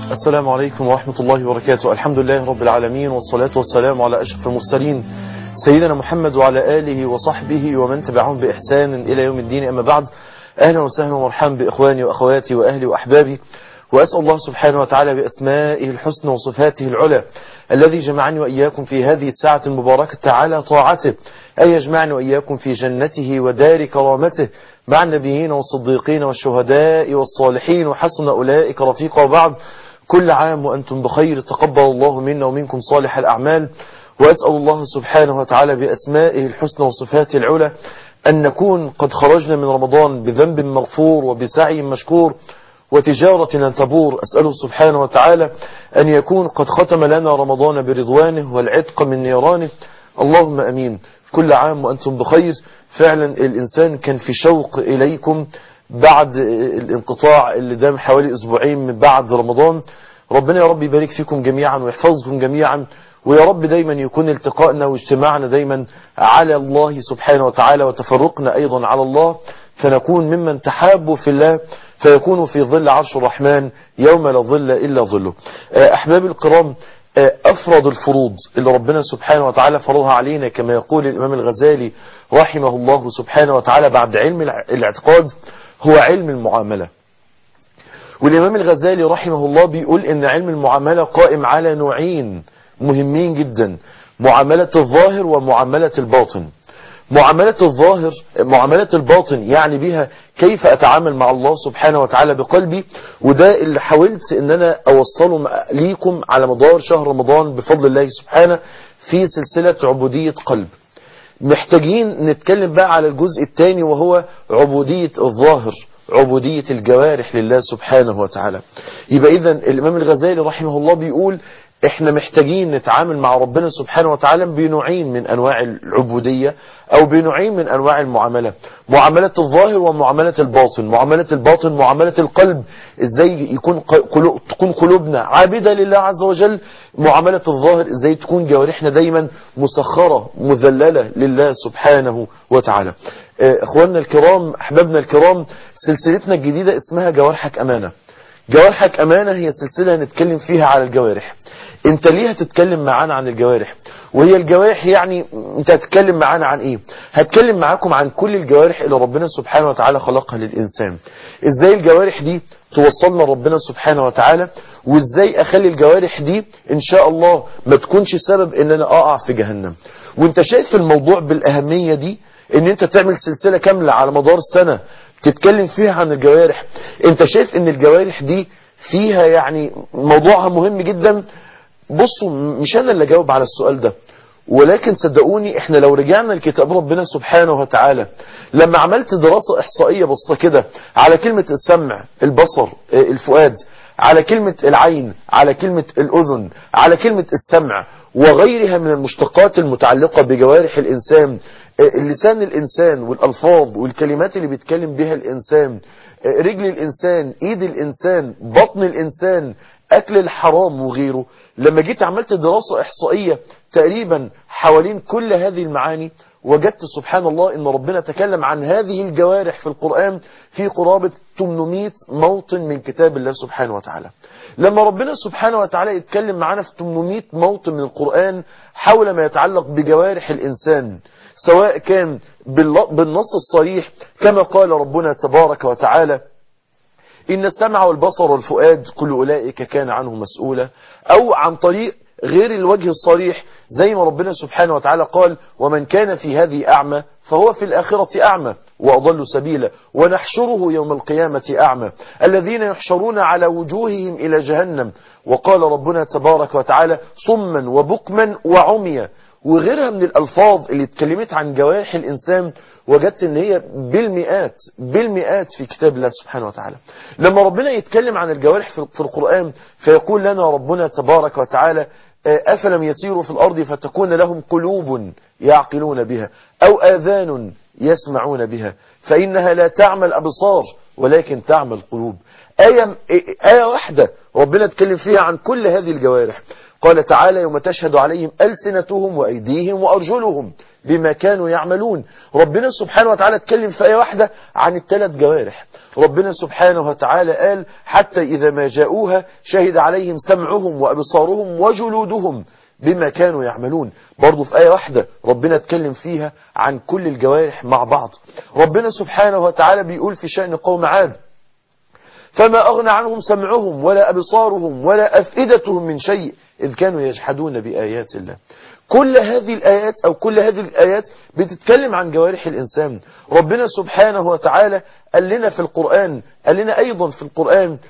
السلام عليكم ورحمة الله وبركاته الحمد لله رب العالمين والصلاة والسلام على أشرف المرسلين سيدنا محمد وعلى آله وصحبه ومن تبعهم بإحسان إلى يوم الدين أما بعد أهلا وسهلا ومرحبا بإخواني وأخواتي وأهلي وأحبابي وأسأل الله سبحانه وتعالى بأسمائه الحسنى وصفاته العلى الذي جمعني وإياكم في هذه الساعة المباركة على طاعته أن يجمعني وإياكم في جنته ودار كرامته مع النبيين والصديقين والشهداء والصالحين وحسن أولئك رفيقا وبعد كل عام وأنتم بخير تقبل الله منا ومنكم صالح الأعمال وأسأل الله سبحانه وتعالى بأسمائه الحسنى وصفاته العلى أن نكون قد خرجنا من رمضان بذنب مغفور وبسعي مشكور وتجارة لن تبور أسأله سبحانه وتعالى أن يكون قد ختم لنا رمضان برضوانه والعتق من نيرانه اللهم أمين كل عام وأنتم بخير فعلا الإنسان كان في شوق إليكم بعد الانقطاع اللي دام حوالي أسبوعين من بعد رمضان ربنا يا رب يبارك فيكم جميعا ويحفظكم جميعا ويا رب دايما يكون التقائنا واجتماعنا دايما على الله سبحانه وتعالى وتفرقنا أيضا على الله فنكون ممن تحابوا في الله فيكون في ظل عرش الرحمن يوم لا ظل إلا ظله أحبابي الكرام أفرض الفروض اللي ربنا سبحانه وتعالى فرضها علينا كما يقول الإمام الغزالي رحمه الله سبحانه وتعالى بعد علم الاعتقاد هو علم المعاملة والإمام الغزالي رحمه الله بيقول إن علم المعاملة قائم على نوعين مهمين جدا معاملة الظاهر ومعاملة الباطن معاملة الظاهر معاملة الباطن يعني بها كيف أتعامل مع الله سبحانه وتعالى بقلبي وده اللي حاولت ان انا اوصله ليكم على مدار شهر رمضان بفضل الله سبحانه في سلسلة عبودية قلب محتاجين نتكلم بقى على الجزء الثاني وهو عبودية الظاهر عبودية الجوارح لله سبحانه وتعالى يبقى إذا الإمام الغزالي رحمه الله بيقول احنا محتاجين نتعامل مع ربنا سبحانه وتعالى بنوعين من انواع العبودية او بنوعين من انواع المعاملة معاملة الظاهر ومعاملة الباطن معاملة الباطن معاملة القلب ازاي يكون قلوب تكون قلوبنا عابدة لله عز وجل معاملة الظاهر ازاي تكون جوارحنا دايما مسخرة مذللة لله سبحانه وتعالى اخواننا الكرام احبابنا الكرام سلسلتنا الجديدة اسمها جوارحك امانة جوارحك امانة هي سلسلة نتكلم فيها على الجوارح انت ليه هتتكلم معانا عن الجوارح وهي الجوارح يعني انت هتتكلم معانا عن ايه هتكلم معاكم عن كل الجوارح اللي ربنا سبحانه وتعالى خلقها للإنسان ازاي الجوارح دي توصلنا ربنا سبحانه وتعالى وازاي اخلي الجوارح دي ان شاء الله ما تكونش سبب ان انا اقع في جهنم وانت شايف الموضوع بالاهمية دي ان انت تعمل سلسلة كاملة على مدار سنة تتكلم فيها عن الجوارح انت شايف ان الجوارح دي فيها يعني موضوعها مهم جدا بصوا مش انا اللي جاوب على السؤال ده ولكن صدقوني احنا لو رجعنا لكتاب ربنا سبحانه وتعالى لما عملت دراسة احصائية بسيطة كده على كلمة السمع البصر الفؤاد على كلمة العين على كلمة الأذن على كلمة السمع وغيرها من المشتقات المتعلقة بجوارح الإنسان لسان الإنسان والألفاظ والكلمات اللي بيتكلم بها الإنسان رجل الإنسان إيد الإنسان بطن الإنسان أكل الحرام وغيره لما جيت عملت دراسة إحصائية تقريبا حوالين كل هذه المعاني وجدت سبحان الله ان ربنا تكلم عن هذه الجوارح في القرآن في قرابة 800 موطن من كتاب الله سبحانه وتعالى لما ربنا سبحانه وتعالى يتكلم معنا في 800 موطن من القرآن حول ما يتعلق بجوارح الإنسان سواء كان بالنص الصريح كما قال ربنا تبارك وتعالى إن السمع والبصر والفؤاد كل أولئك كان عنه مسؤولا أو عن طريق غير الوجه الصريح زي ما ربنا سبحانه وتعالى قال ومن كان في هذه أعمى فهو في الآخرة أعمى وأضل سبيلا ونحشره يوم القيامة أعمى الذين يحشرون على وجوههم إلى جهنم وقال ربنا تبارك وتعالى صما وبكما وعميا وغيرها من الألفاظ اللي اتكلمت عن جوارح الإنسان وجدت ان هي بالمئات بالمئات في كتاب الله سبحانه وتعالى لما ربنا يتكلم عن الجوارح في القرآن فيقول لنا ربنا تبارك وتعالى أفلم يسيروا في الأرض فتكون لهم قلوب يعقلون بها أو آذان يسمعون بها فإنها لا تعمل أبصار ولكن تعمل قلوب آية, آية واحدة ربنا اتكلم فيها عن كل هذه الجوارح قال تعالى يوم تشهد عليهم ألسنتهم وأيديهم وأرجلهم بما كانوا يعملون ربنا سبحانه وتعالى اتكلم في آية واحدة عن الثلاث جوارح ربنا سبحانه وتعالى قال حتى إذا ما جاءوها شهد عليهم سمعهم وأبصارهم وجلودهم بما كانوا يعملون برضو في آية واحدة ربنا اتكلم فيها عن كل الجوارح مع بعض ربنا سبحانه وتعالى بيقول في شأن قوم عاد فما أغنى عنهم سمعهم ولا أبصارهم ولا أفئدتهم من شيء إذ كانوا يجحدون بآيات الله كل هذه الآيات أو كل هذه الآيات بتتكلم عن جوارح الإنسان ربنا سبحانه وتعالى قال لنا في القرآن قال لنا أيضا في القرآن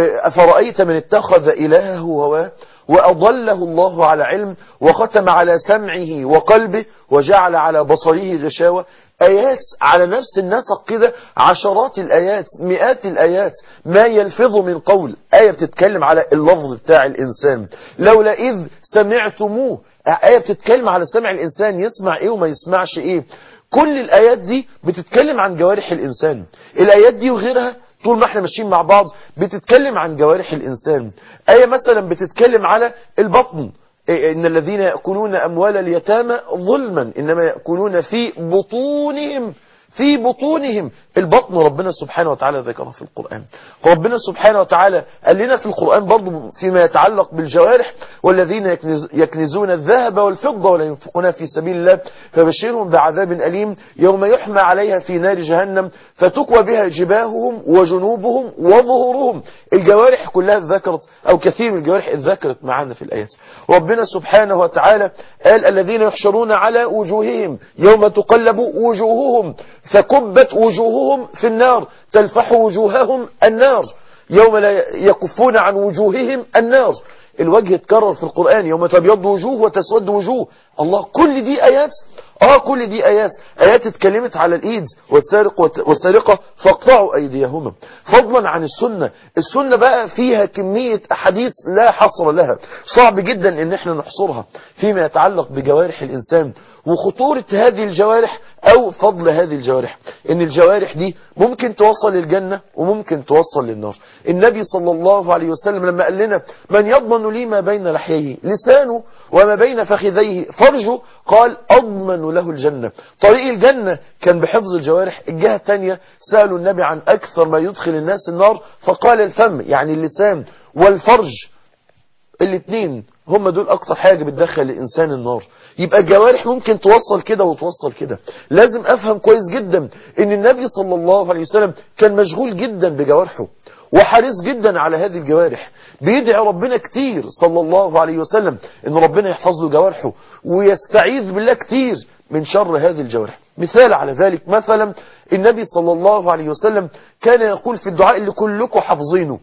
أفرأيت من اتخذ إلهه هواه وأضله الله على علم وختم على سمعه وقلبه وجعل على بصره غشاوة آيات على نفس النسق كده عشرات الآيات مئات الآيات ما يلفظ من قول آية بتتكلم على اللفظ بتاع الإنسان لولا إذ سمعتموه آية بتتكلم على سمع الإنسان يسمع إيه وما يسمعش إيه كل الآيات دي بتتكلم عن جوارح الإنسان الآيات دي وغيرها طول ما احنا ماشيين مع بعض بتتكلم عن جوارح الإنسان آية مثلا بتتكلم على البطن إن الذين يأكلون أموال اليتامى ظلما إنما يأكلون في بطونهم في بطونهم البطن ربنا سبحانه وتعالى ذكره في القرآن ربنا سبحانه وتعالى قال لنا في القرآن برضو فيما يتعلق بالجوارح والذين يكنز يكنزون الذهب والفضة ولا ينفقونها في سبيل الله فبشرهم بعذاب أليم يوم يحمى عليها في نار جهنم فتكوى بها جباههم وجنوبهم وظهورهم الجوارح كلها ذكرت أو كثير من الجوارح ذكرت معانا في الآيات ربنا سبحانه وتعالى قال الذين يحشرون على وجوههم يوم تقلب وجوههم فكبت وجوههم في النار تلفح وجوههم النار يوم لا يكفون عن وجوههم النار الوجه اتكرر في القرآن يوم تبيض وجوه وتسود وجوه الله كل دي آيات اه كل دي آيات آيات اتكلمت على الإيد والسارق والسارقة فاقطعوا أيديهما فضلا عن السنة السنة بقى فيها كمية أحاديث لا حصر لها صعب جدا ان احنا نحصرها فيما يتعلق بجوارح الإنسان وخطورة هذه الجوارح أو فضل هذه الجوارح إن الجوارح دي ممكن توصل للجنة وممكن توصل للنار النبي صلى الله عليه وسلم لما قال لنا من يضمن لي ما بين لحييه لسانه وما بين فخذيه فرجه قال أضمن له الجنة طريق الجنة كان بحفظ الجوارح الجهة الثانية سألوا النبي عن أكثر ما يدخل الناس النار فقال الفم يعني اللسان والفرج الاثنين هم دول اكتر حاجة بتدخل الانسان النار يبقى الجوارح ممكن توصل كده وتوصل كده لازم افهم كويس جدا ان النبي صلى الله عليه وسلم كان مشغول جدا بجوارحه وحريص جدا على هذه الجوارح بيدعي ربنا كتير صلى الله عليه وسلم ان ربنا يحفظ له جوارحه ويستعيذ بالله كتير من شر هذه الجوارح مثال على ذلك مثلا النبي صلى الله عليه وسلم كان يقول في الدعاء اللي كلكم حافظينه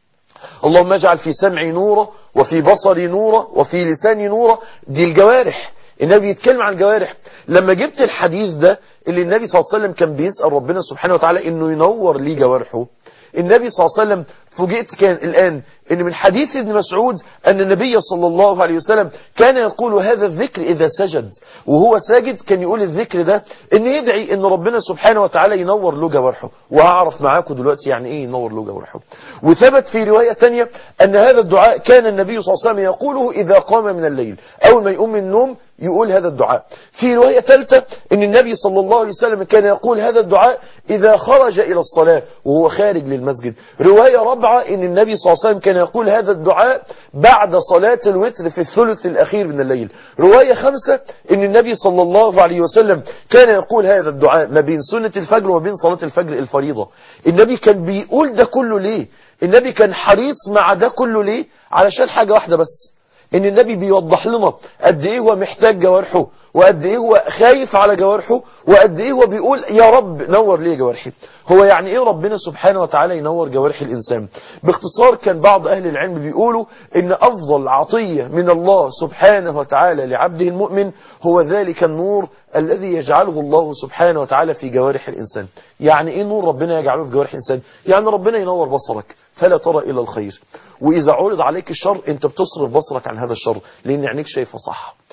اللهم اجعل في سمعي نورا وفي بصري نورا وفي لساني نورا دي الجوارح النبي يتكلم عن الجوارح لما جبت الحديث ده اللي النبي صلى الله عليه وسلم كان بيسأل ربنا سبحانه وتعالى انه ينور ليه جوارحه النبي صلى الله عليه وسلم فوجئت كان الآن ان من حديث ابن مسعود ان النبي صلى الله عليه وسلم كان يقول هذا الذكر اذا سجد وهو ساجد كان يقول الذكر ده ان يدعي ان ربنا سبحانه وتعالى ينور له جوارحه وهعرف معاكم دلوقتي يعني ايه ينور له جوارحه وثبت في رواية تانية ان هذا الدعاء كان النبي صلى الله عليه وسلم يقوله اذا قام من الليل اول ما يقوم من النوم يقول هذا الدعاء في رواية ثالثة ان النبي صلى الله عليه وسلم كان يقول هذا الدعاء اذا خرج الى الصلاة وهو خارج للمسجد رواية رابعة ان النبي صلى الله عليه وسلم كان يقول هذا الدعاء بعد صلاة الوتر في الثلث الأخير من الليل رواية خمسة ان النبي صلى الله عليه وسلم كان يقول هذا الدعاء ما بين سنة الفجر وما بين صلاة الفجر الفريضة النبي كان بيقول ده كله ليه النبي كان حريص مع ده كله ليه علشان حاجة واحدة بس ان النبي بيوضح لنا قد ايه هو محتاج جوارحه وقد ايه هو خايف على جوارحه وقد ايه هو بيقول يا رب نور لي جوارحي هو يعني ايه ربنا سبحانه وتعالى ينور جوارح الانسان باختصار كان بعض اهل العلم بيقولوا ان افضل عطية من الله سبحانه وتعالى لعبده المؤمن هو ذلك النور الذي يجعله الله سبحانه وتعالى في جوارح الانسان يعني ايه نور ربنا يجعله في جوارح الانسان يعني ربنا ينور بصرك فلا ترى إلى الخير وإذا عرض عليك الشر أنت بتصرف بصرك عن هذا الشر لأن عينيك شايفة صح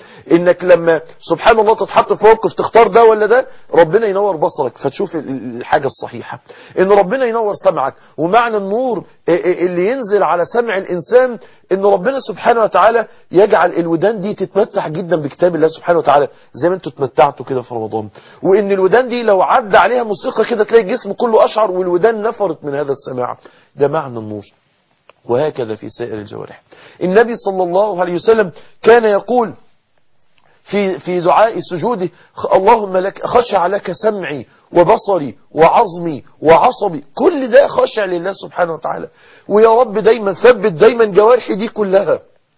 انك لما سبحان الله تتحط في موقف تختار ده ولا ده ربنا ينور بصرك فتشوف الحاجة الصحيحة ان ربنا ينور سمعك ومعنى النور اللي ينزل على سمع الانسان ان ربنا سبحانه وتعالى يجعل الودان دي تتمتع جدا بكتاب الله سبحانه وتعالى زي ما انتوا اتمتعتوا كده في رمضان وان الودان دي لو عدى عليها موسيقى كده تلاقي الجسم كله اشعر والودان نفرت من هذا السماع ده معنى النور وهكذا في سائر الجوارح النبي صلى الله عليه وسلم كان يقول في في دعاء سجوده اللهم لك خشع لك سمعي وبصري وعظمي وعصبي كل ده خشع لله سبحانه وتعالى ويا رب دايما ثبت دايما جوارحي دي كلها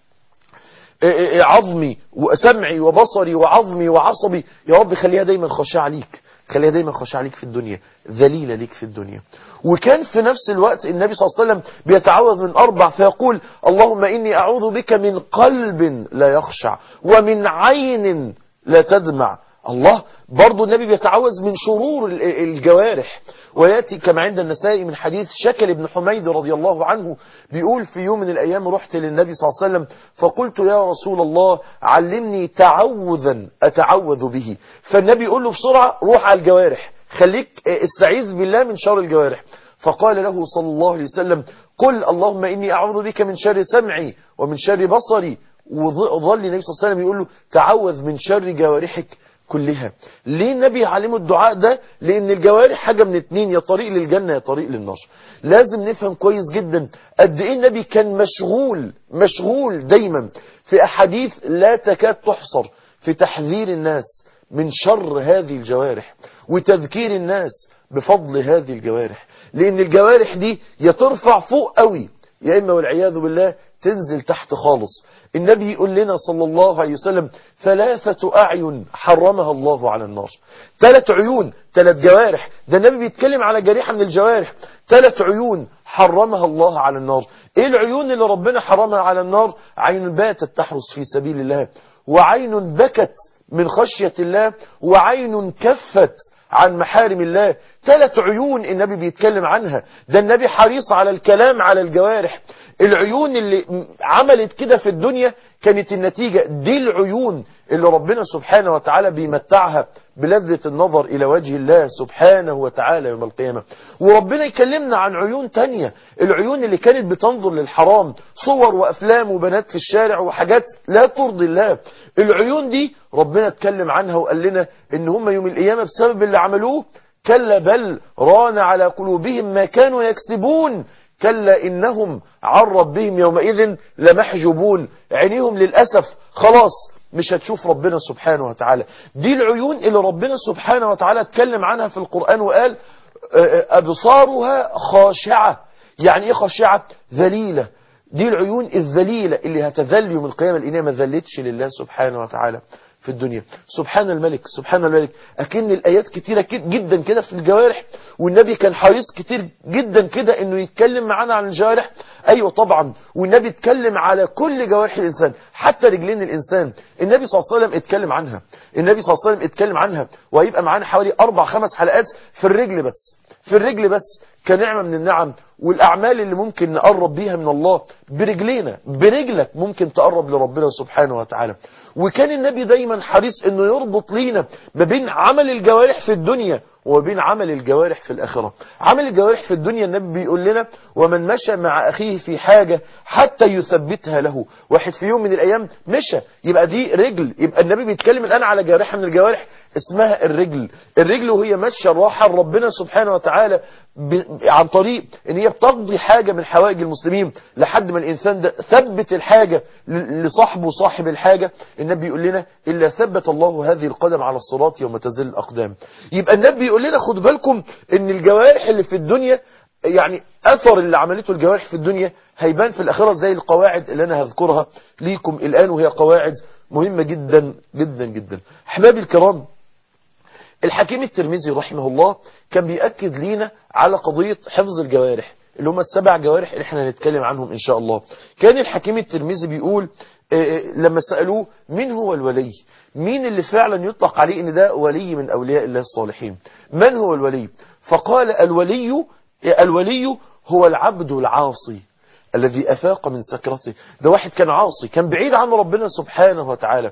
عظمي وسمعي وبصري وعظمي وعصبي يا رب خليها دايما خشاع ليك خليها دايما خشاع ليك في الدنيا ذليلة ليك في الدنيا وكان في نفس الوقت النبي صلى الله عليه وسلم بيتعوذ من أربع فيقول اللهم إني أعوذ بك من قلب لا يخشع ومن عين لا تدمع الله برضو النبي بيتعوذ من شرور الجوارح ويأتي كما عند النسائي من حديث شكل بن حميد رضي الله عنه بيقول في يوم من الأيام رحت للنبي صلى الله عليه وسلم فقلت يا رسول الله علمني تعوذا أتعوذ به فالنبي يقول له بسرعة روح على الجوارح خليك استعيذ بالله من شر الجوارح فقال له صلى الله عليه وسلم قل اللهم إني أعوذ بك من شر سمعي ومن شر بصري وظل النبي صلى الله عليه وسلم يقول له تعوذ من شر جوارحك كلها ليه النبي علمه الدعاء ده لان الجوارح حاجة من اتنين يا طريق للجنة يا طريق للنار لازم نفهم كويس جدا قد ايه النبي كان مشغول مشغول دايما في احاديث لا تكاد تحصر في تحذير الناس من شر هذه الجوارح وتذكير الناس بفضل هذه الجوارح لان الجوارح دي يا ترفع فوق قوي يا اما والعياذ بالله تنزل تحت خالص النبي يقول لنا صلى الله عليه وسلم ثلاثة أعين حرمها الله على النار ثلاث عيون ثلاث جوارح ده النبي بيتكلم على جريحة من الجوارح ثلاث عيون حرمها الله على النار ايه العيون اللي ربنا حرمها على النار عين باتت تحرس في سبيل الله وعين بكت من خشية الله وعين كفت عن محارم الله ثلاث عيون النبي بيتكلم عنها ده النبي حريص على الكلام على الجوارح العيون اللي عملت كده في الدنيا كانت النتيجة دي العيون اللي ربنا سبحانه وتعالى بيمتعها بلذة النظر إلى وجه الله سبحانه وتعالى يوم القيامة وربنا يكلمنا عن عيون تانية العيون اللي كانت بتنظر للحرام صور وأفلام وبنات في الشارع وحاجات لا ترضي الله العيون دي ربنا اتكلم عنها وقال لنا ان هم يوم القيامة بسبب اللي عملوه كلا بل ران على قلوبهم ما كانوا يكسبون كلا إنهم عن ربهم يومئذ لمحجوبون عينيهم للأسف خلاص مش هتشوف ربنا سبحانه وتعالى دي العيون اللي ربنا سبحانه وتعالى اتكلم عنها في القرآن وقال أبصارها خاشعة يعني ايه خاشعة ذليلة دي العيون الذليلة اللي هتذل يوم القيامة لأنها ما ذلتش لله سبحانه وتعالى في الدنيا سبحان الملك سبحان الملك أكن الآيات كتيرة جدا كده في الجوارح والنبي كان حريص كتير جدا كده انه يتكلم معانا عن الجوارح ايوه طبعا والنبي اتكلم على كل جوارح الانسان حتى رجلين الانسان النبي صلى الله عليه وسلم اتكلم عنها النبي صلى الله عليه وسلم اتكلم عنها وهيبقى معانا حوالي اربع خمس حلقات في الرجل بس في الرجل بس كنعمة من النعم والأعمال اللي ممكن نقرب بيها من الله برجلينا برجلك ممكن تقرب لربنا سبحانه وتعالى وكان النبي دايما حريص انه يربط لينا ما بين عمل الجوارح في الدنيا وبين عمل الجوارح في الآخرة عمل الجوارح في الدنيا النبي بيقول لنا ومن مشى مع أخيه في حاجة حتى يثبتها له واحد في يوم من الأيام مشى يبقى دي رجل يبقى النبي بيتكلم الآن على جارحة من الجوارح اسمها الرجل الرجل وهي ماشية راحة ربنا سبحانه وتعالى عن طريق ان هي بتقضي حاجة من حوائج المسلمين لحد ما الانسان ده ثبت الحاجة لصاحبه صاحب الحاجة النبي يقول لنا الا ثبت الله هذه القدم على الصراط يوم تزل الاقدام يبقى النبي يقول لنا خدوا بالكم ان الجوارح اللي في الدنيا يعني اثر اللي عملته الجوارح في الدنيا هيبان في الاخرة زي القواعد اللي انا هذكرها ليكم الان وهي قواعد مهمة جدا جدا جدا احبابي الكرام الحكيم الترمذي رحمه الله كان بيأكد لينا على قضية حفظ الجوارح اللي هم السبع جوارح اللي احنا هنتكلم عنهم ان شاء الله كان الحكيم الترمذي بيقول لما سألوه مين هو الولي مين اللي فعلا يطلق عليه ان ده ولي من اولياء الله الصالحين من هو الولي فقال الولي الولي هو العبد العاصي الذي أفاق من سكرته ده واحد كان عاصي كان بعيد عن ربنا سبحانه وتعالى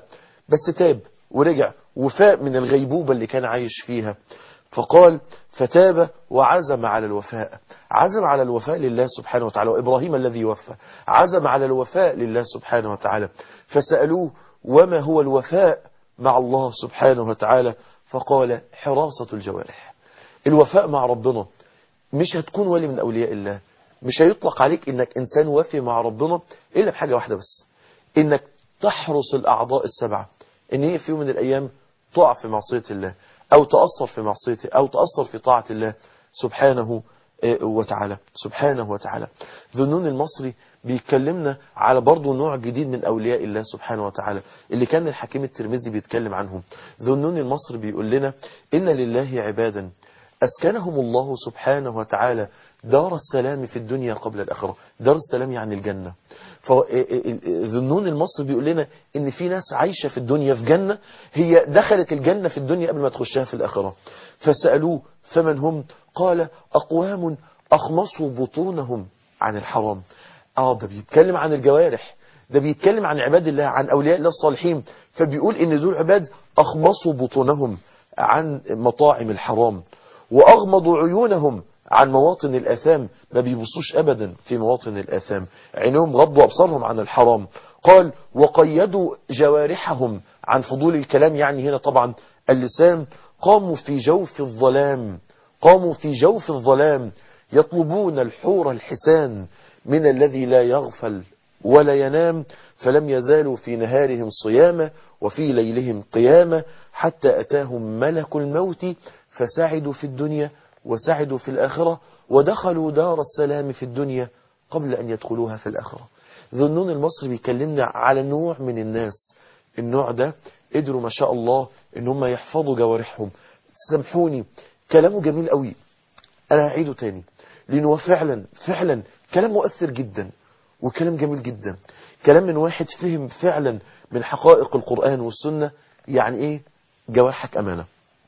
بس تاب ورجع وفاء من الغيبوبة اللي كان عايش فيها فقال فتاب وعزم على الوفاء عزم على الوفاء لله سبحانه وتعالى وإبراهيم الذي وفى عزم على الوفاء لله سبحانه وتعالى فسألوه وما هو الوفاء مع الله سبحانه وتعالى فقال حراسة الجوارح الوفاء مع ربنا مش هتكون ولي من أولياء الله مش هيطلق عليك إنك إنسان وفي مع ربنا إلا بحاجة واحدة بس إنك تحرس الأعضاء السبعة إن هي في يوم من الأيام تقع في معصية الله أو تأثر في معصيته أو تأثر في طاعة الله سبحانه وتعالى سبحانه وتعالى ذنون المصري بيتكلمنا على برضه نوع جديد من أولياء الله سبحانه وتعالى اللي كان الحكيم الترمذي بيتكلم عنهم ذنون المصري بيقول لنا إن لله عبادا أسكنهم الله سبحانه وتعالى دار السلام في الدنيا قبل الآخرة دار السلام يعني الجنة فذنون المصري بيقول لنا إن في ناس عايشة في الدنيا في جنة هي دخلت الجنة في الدنيا قبل ما تخشها في الآخرة فسألوه فمن هم قال أقوام أخمصوا بطونهم عن الحرام آه ده بيتكلم عن الجوارح ده بيتكلم عن عباد الله عن أولياء الله الصالحين فبيقول إن دول عباد أخمصوا بطونهم عن مطاعم الحرام وأغمضوا عيونهم عن مواطن الآثام ما بيبصوش أبدا في مواطن الآثام عينهم غضوا أبصارهم عن الحرام قال وقيدوا جوارحهم عن فضول الكلام يعني هنا طبعا اللسان قاموا في جوف الظلام قاموا في جوف الظلام يطلبون الحور الحسان من الذي لا يغفل ولا ينام فلم يزالوا في نهارهم صياما وفي ليلهم قياما حتى أتاهم ملك الموت فسعدوا في الدنيا وسعدوا في الآخرة ودخلوا دار السلام في الدنيا قبل أن يدخلوها في الآخرة ذنون المصري بيكلمنا على نوع من الناس النوع ده قدروا ما شاء الله ان هم يحفظوا جوارحهم سامحوني كلامه جميل قوي انا هعيده تاني لانه هو فعلا فعلا كلام مؤثر جدا وكلام جميل جدا كلام من واحد فهم فعلا من حقائق القرآن والسنة يعني ايه جوارحك امانة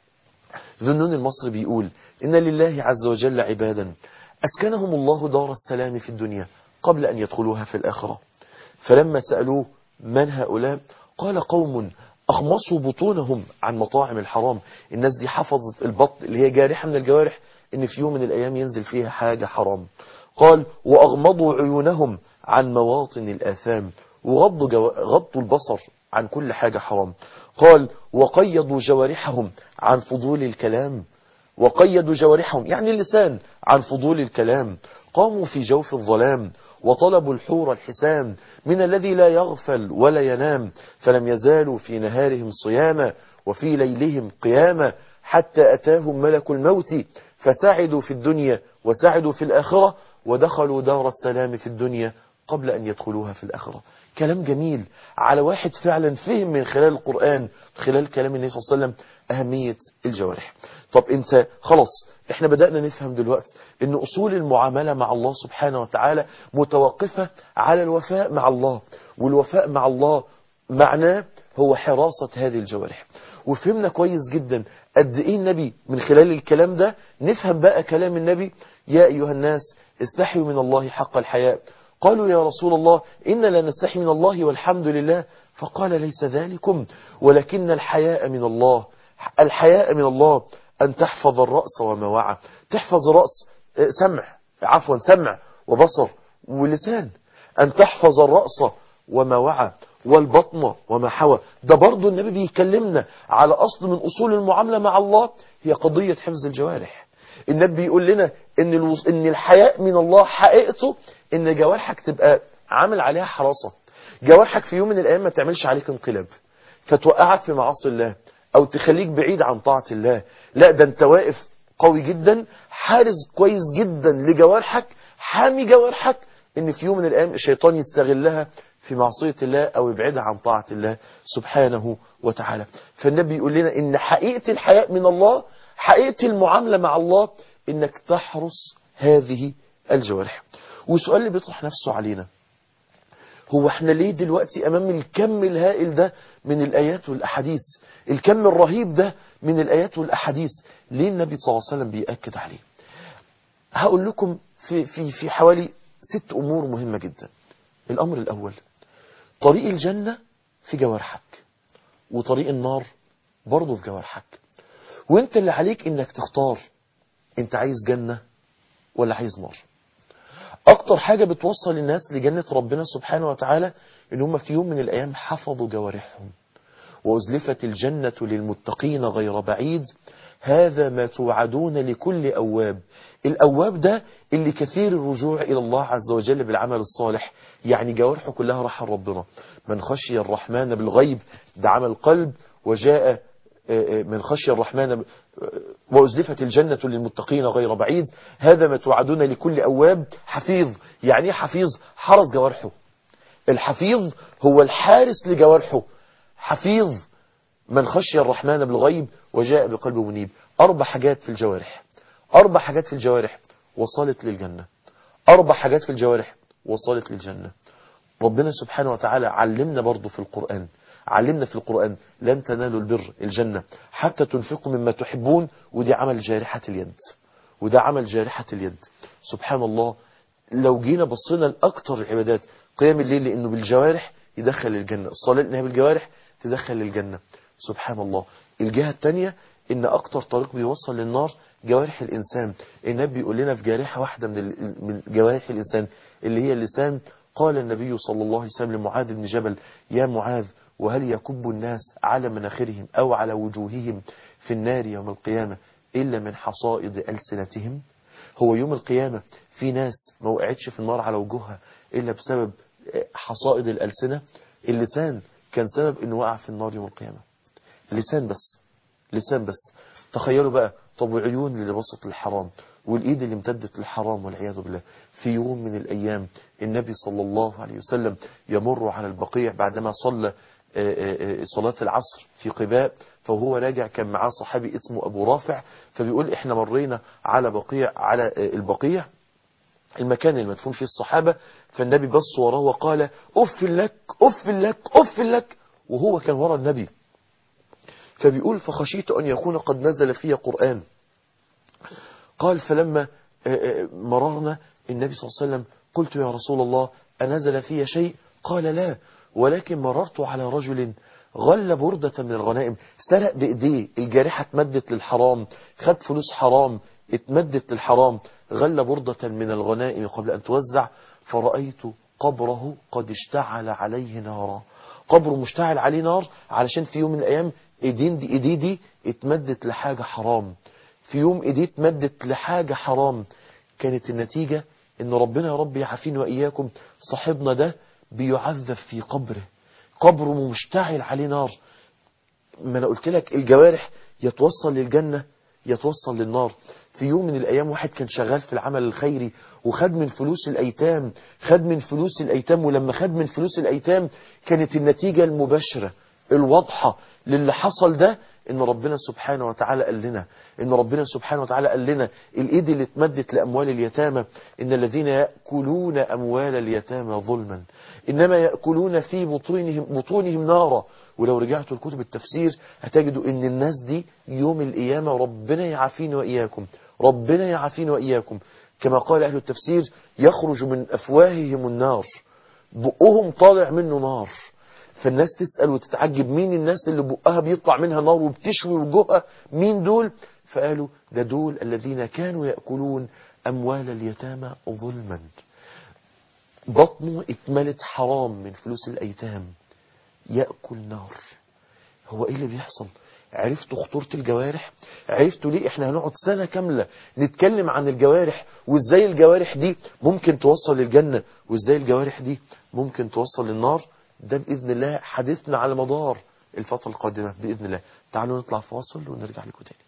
ذنون المصري بيقول إن لله عز وجل عبادا أسكنهم الله دار السلام في الدنيا قبل أن يدخلوها في الآخرة فلما سألوه من هؤلاء قال قوم أخمصوا بطونهم عن مطاعم الحرام الناس دي حفظت البطن اللي هي جارحة من الجوارح إن في يوم من الأيام ينزل فيها حاجة حرام قال وأغمضوا عيونهم عن مواطن الآثام وغضوا جو... غضوا البصر عن كل حاجة حرام قال وقيدوا جوارحهم عن فضول الكلام وقيدوا جوارحهم يعني اللسان عن فضول الكلام قاموا في جوف الظلام وطلبوا الحور الحسام من الذي لا يغفل ولا ينام فلم يزالوا في نهارهم صياما وفي ليلهم قياما حتى أتاهم ملك الموت فسعدوا في الدنيا وسعدوا في الآخرة ودخلوا دار السلام في الدنيا قبل أن يدخلوها في الآخرة كلام جميل على واحد فعلا فهم من خلال القرآن من خلال كلام النبي صلى الله عليه وسلم أهمية الجوارح طب انت خلاص احنا بدأنا نفهم دلوقتي ان اصول المعاملة مع الله سبحانه وتعالى متوقفة على الوفاء مع الله والوفاء مع الله معناه هو حراسة هذه الجوارح وفهمنا كويس جدا قد ايه النبي من خلال الكلام ده نفهم بقى كلام النبي يا ايها الناس استحيوا من الله حق الحياء قالوا يا رسول الله إن لا نستحي من الله والحمد لله فقال ليس ذلكم ولكن الحياء من الله الحياء من الله أن تحفظ الرأس وما وعى تحفظ رأس سمع عفوا سمع وبصر ولسان أن تحفظ الرأس وما وعى والبطن وما حوى ده برضو النبي بيكلمنا على أصل من أصول المعاملة مع الله هي قضية حفظ الجوارح النبي بيقول لنا إن, الوص... إن الحياء من الله حقيقته إن جوارحك تبقى عامل عليها حراسة جوارحك في يوم من الأيام ما تعملش عليك انقلاب فتوقعك في معاصي الله أو تخليك بعيد عن طاعة الله لا ده أنت واقف قوي جدا حارس كويس جدا لجوارحك حامي جوارحك إن في يوم من الأيام الشيطان يستغلها في معصية الله أو يبعدها عن طاعة الله سبحانه وتعالى فالنبي يقول لنا إن حقيقة الحياء من الله حقيقة المعاملة مع الله إنك تحرس هذه الجوارح وسؤال اللي بيطرح نفسه علينا هو احنا ليه دلوقتي امام الكم الهائل ده من الايات والاحاديث الكم الرهيب ده من الايات والاحاديث ليه النبي صلى الله عليه وسلم بيأكد عليه هقول لكم في, في, في حوالي ست امور مهمة جدا الامر الاول طريق الجنة في جوارحك وطريق النار برضه في جوارحك وانت اللي عليك انك تختار انت عايز جنة ولا عايز نار اكتر حاجة بتوصل الناس لجنة ربنا سبحانه وتعالى ان هم في يوم من الايام حفظوا جوارحهم وأزلفت الجنة للمتقين غير بعيد هذا ما توعدون لكل أواب الأواب ده اللي كثير الرجوع إلى الله عز وجل بالعمل الصالح يعني جوارحه كلها راح ربنا من خشي الرحمن بالغيب ده عمل قلب وجاء من خشي الرحمن وأزلفت الجنة للمتقين غير بعيد هذا ما توعدون لكل أواب حفيظ يعني حفيظ حرس جوارحه الحفيظ هو الحارس لجوارحه حفيظ من خشي الرحمن بالغيب وجاء بقلب منيب أربع حاجات في الجوارح أربع حاجات في الجوارح وصلت للجنة أربع حاجات في الجوارح وصلت للجنة ربنا سبحانه وتعالى علمنا برضو في القرآن علمنا في القرآن لن تنالوا البر الجنة حتى تنفقوا مما تحبون ودي عمل جارحة اليد وده عمل جارحة اليد سبحان الله لو جينا بصينا لأكتر العبادات قيام الليل لأنه بالجوارح يدخل الجنة الصلاة لأنها بالجوارح تدخل الجنة سبحان الله الجهة الثانية ان اكتر طريق بيوصل للنار جوارح الانسان النبي بيقول لنا في جارحة واحدة من من جوارح الانسان اللي هي اللسان قال النبي صلى الله عليه وسلم لمعاذ بن جبل يا معاذ وهل يكب الناس على مناخرهم او على وجوههم في النار يوم القيامة الا من حصائد ألسنتهم هو يوم القيامة في ناس ما وقعتش في النار على وجوهها الا بسبب حصائد الألسنة اللسان كان سبب انه وقع في النار يوم القيامة لسان بس لسان بس تخيلوا بقى طب وعيون اللي بصت للحرام والايد اللي امتدت للحرام والعياذ بالله في يوم من الايام النبي صلى الله عليه وسلم يمر على البقيع بعدما صلى صلاة العصر في قباء فهو راجع كان معاه صحابي اسمه ابو رافع فبيقول احنا مرينا على بقيع على البقيع المكان اللي مدفون فيه الصحابة فالنبي بص وراه وقال أف لك أف لك أف لك وهو كان ورا النبي فبيقول فخشيت أن يكون قد نزل في قرآن قال فلما مررنا النبي صلى الله عليه وسلم قلت يا رسول الله أنزل في شيء قال لا ولكن مررت على رجل غل بردة من الغنائم سرق بإيديه الجارحة اتمدت للحرام خد فلوس حرام اتمدت للحرام غل بردة من الغنائم قبل أن توزع فرأيت قبره قد اشتعل عليه نارا قبره مشتعل عليه نار علشان في يوم من الأيام ايدين دي ايدي دي اتمدت لحاجة حرام في يوم ايديه اتمدت لحاجة حرام كانت النتيجة ان ربنا يا رب يعافينا وإياكم صاحبنا ده بيعذب في قبره قبره مشتعل عليه نار ما انا قلت لك الجوارح يتوصل للجنة يتوصل للنار في يوم من الأيام واحد كان شغال في العمل الخيري وخد من فلوس الأيتام خد من فلوس الأيتام ولما خد من فلوس الأيتام كانت النتيجة المباشرة الواضحة للي حصل ده ان ربنا سبحانه وتعالى قال لنا ان ربنا سبحانه وتعالى قال لنا الايد اللي اتمدت لاموال اليتامى ان الذين ياكلون اموال اليتامى ظلما انما ياكلون في بطونهم بطونهم نارا ولو رجعتوا لكتب التفسير هتجدوا ان الناس دي يوم القيامه ربنا يعافينا واياكم ربنا يعافينا واياكم كما قال اهل التفسير يخرج من افواههم النار بقهم طالع منه نار فالناس تسأل وتتعجب مين الناس اللي بقها بيطلع منها نار وبتشوي وجوهها مين دول فقالوا ده دول الذين كانوا يأكلون أموال اليتامى ظلما بطنه اتملت حرام من فلوس الأيتام يأكل نار هو ايه اللي بيحصل عرفتوا خطورة الجوارح عرفتوا ليه احنا هنقعد سنة كاملة نتكلم عن الجوارح وازاي الجوارح دي ممكن توصل للجنة وازاي الجوارح دي ممكن توصل للنار ده بإذن الله حديثنا على مدار الفترة القادمة بإذن الله تعالوا نطلع فاصل ونرجع لكم تاني